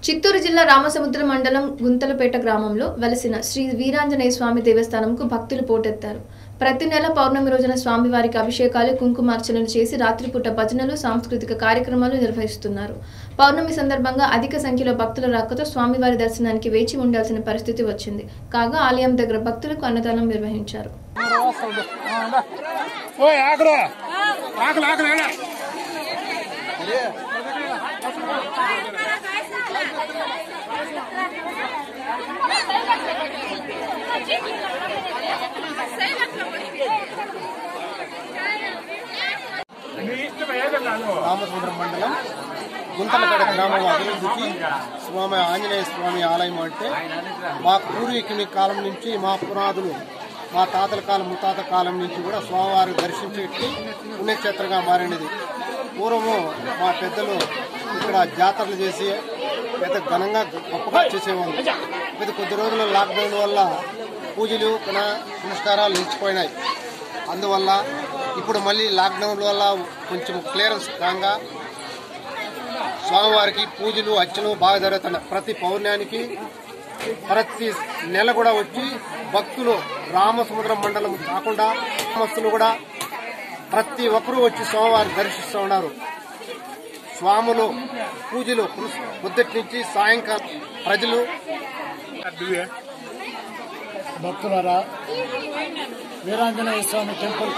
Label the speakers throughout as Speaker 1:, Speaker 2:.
Speaker 1: చిత్తూరు జిల్లా రామసముద్రం మండలం గుంతలపేట గ్రామంలో వెలసిన శ్రీ వీరాంజనేయ స్వామి దేవస్థానంకు భక్తులు పోటెత్తారు ప్రతి నెల పౌర్ణమి రోజున స్వామివారికి అభిషేకాలు కుంకుమార్చనలు చేసి రాత్రిపూట భజనలు సాంస్కృతిక కార్యక్రమాలు నిర్వహిస్తున్నారు పౌర్ణమి సందర్భంగా అధిక సంఖ్యలో భక్తుల రాకతో స్వామివారి దర్శనానికి వేచి ఉండాల్సిన పరిస్థితి వచ్చింది కాగా ఆలయం దగ్గర భక్తులకు అన్నదానం నిర్వహించారు
Speaker 2: ఓయ్ ఆకులు ఆకులు ఆకులు ఏడా నీ ఇష్టం ఏదో కాదు
Speaker 3: రామచంద్రం మండలం గుంతలపేట గ్రామం అభివృద్ధికి స్వామి ఆంజనేయ స్వామి ఆలయం అంటే మా పూర్వీకుని కాలం నుంచి మా పునాదులు మా తాతల కాలం ముత్తాత కాలం నుంచి కూడా స్వామివారి దర్శించేటి పుణ్యక్షేత్రంగా మారినది పూర్వము మా పెద్దలు ఇక్కడ జాతరలు చేసి పెద్ద ఘనంగా గొప్పగా చేసేవాళ్ళు పెద్ద కొద్ది రోజుల లాక్డౌన్ వల్ల పూజలు పున పునస్కారాలు నిలిచిపోయినాయి అందువల్ల ఇప్పుడు మళ్ళీ లాక్డౌన్ వల్ల కొంచెం క్లియరెన్స్ కాగా స్వామివారికి పూజలు అర్చనలు బాగా జరుగుతున్నాయి ప్రతి పౌర్ణానికి ప్రతి నెల కూడా వచ్చి భక్తులు రామసముద్రం మండలం కాకుండా గ్రామస్తులు కూడా ప్రతి ఒక్కరూ వచ్చి స్వామివారి దర్శిస్తూ ఉన్నారు స్వాములు పూజలు పొద్దుటి నుంచి సాయంకాలం ప్రజలు
Speaker 2: దివ్య
Speaker 4: భక్తులరా వీరాంజనేయ స్వామి టెంపుల్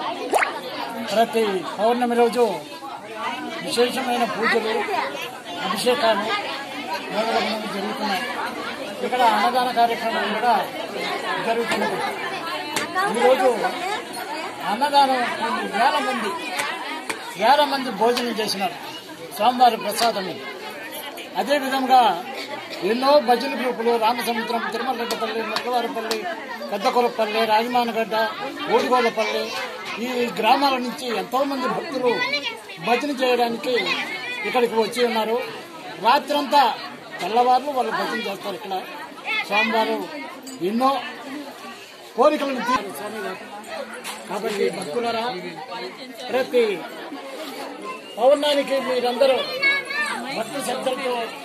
Speaker 4: ప్రతి పౌర్ణమి రోజు విశేషమైన పూజలు అభిషేకాలు మొదలగునవి జరుగుతున్నాయి ఇక్కడ అన్నదాన కార్యక్రమం కూడా జరుగుతున్నది ఈరోజు అన్నదానం కొన్ని వేల మంది వేల మంది భోజనం చేసినారు స్వామివారి ప్రసాదం ఇది. అదేవిధంగా ఎన్నో భజన గ్రూపులు రామసముద్రం తిరుమలరెడ్డిపల్లి ముక్కవారిపల్లి పెద్దకొలపల్లి రాజమానగడ్డ ఓడిగోలపల్లి ఈ గ్రామాల నుంచి ఎంతో మంది భక్తులు భజన చేయడానికి ఇక్కడికి వచ్చి ఉన్నారు రాత్రంతా తెల్లవారులు వాళ్ళు భజన చేస్తారు ఇక్కడ స్వామివారు ఎన్నో కోరికలను తీరు స్వామివారు కాబట్టి భక్తులరా ప్రతి పౌర్ణానికి మీరందరూ భక్తి శ్రద్ధలతో